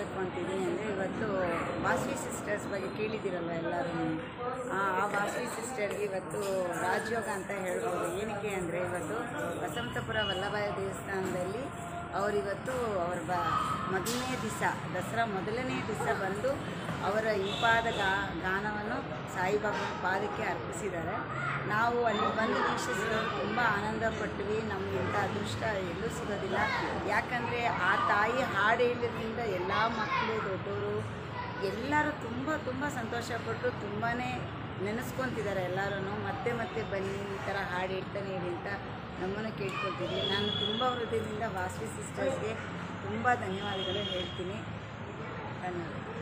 ಹೇಳ್ಕೊತಿದ್ದೀನಿ ಅಂದರೆ ಇವತ್ತು ವಾಸವಿ ಸಿಸ್ಟರ್ಸ್ ಬಗ್ಗೆ ಕೇಳಿದ್ದೀರಲ್ವ ಎಲ್ಲರೂ ಆ ಆ ವಾಸವಿ ಸಿಸ್ಟರ್ಗೆ ಇವತ್ತು ರಾಜಯೋಗ ಅಂತ ಹೇಳ್ಬೋದು ಏನಕ್ಕೆ ಅಂದರೆ ಇವತ್ತು ವಸಂತಪುರ ವಲ್ಲಭಾಯ ದೇವಸ್ಥಾನದಲ್ಲಿ ಅವರಿವತ್ತು ಅವ್ರ ಬ ಮೊದಲನೇ ದಿವಸ ದಸರಾ ಮೊದಲನೇ ದಿವಸ ಬಂದು ಅವರ ಇಂಪಾದ ಗಾ ಗಾನವನ್ನು ಸಾಯಿಬಾಬಾ ಪಾದಕ್ಕೆ ಅರ್ಪಿಸಿದ್ದಾರೆ ನಾವು ಅಲ್ಲಿ ಬಂದು ವೀಕ್ಷಿಸಿದವರು ತುಂಬ ಆನಂದ ಪಟ್ವಿ ನಮ್ಗೆ ಇಂಥ ಅದೃಷ್ಟ ಎಲ್ಲೂ ಸಿಗೋದಿಲ್ಲ ಯಾಕಂದರೆ ಆ ತಾಯಿ ಹಾಡು ಹೇಳೋದ್ರಿಂದ ಎಲ್ಲ ಮಕ್ಕಳು ದೊಡ್ಡವರು ಎಲ್ಲರೂ ತುಂಬ ತುಂಬ ಸಂತೋಷಪಟ್ಟು ತುಂಬಾ ನೆನೆಸ್ಕೊತಿದ್ದಾರೆ ಎಲ್ಲರೂ ಮತ್ತೆ ಮತ್ತೆ ಬನ್ನಿ ಈ ಥರ ಹಾಡು ಹೇಳ್ತಾನೆ ಇರಿ ಅಂತ ನಮ್ಮನ್ನು ಕೇಳ್ಕೊತಿದ್ವಿ ನಾನು ತುಂಬ ಹೃದಯದಿಂದ ವಾಸವಿ ಸಿಸ್ಟರ್ಸ್ಗೆ ತುಂಬ ಧನ್ಯವಾದಗಳು ಹೇಳ್ತೀನಿ ಧನ್ಯವಾದ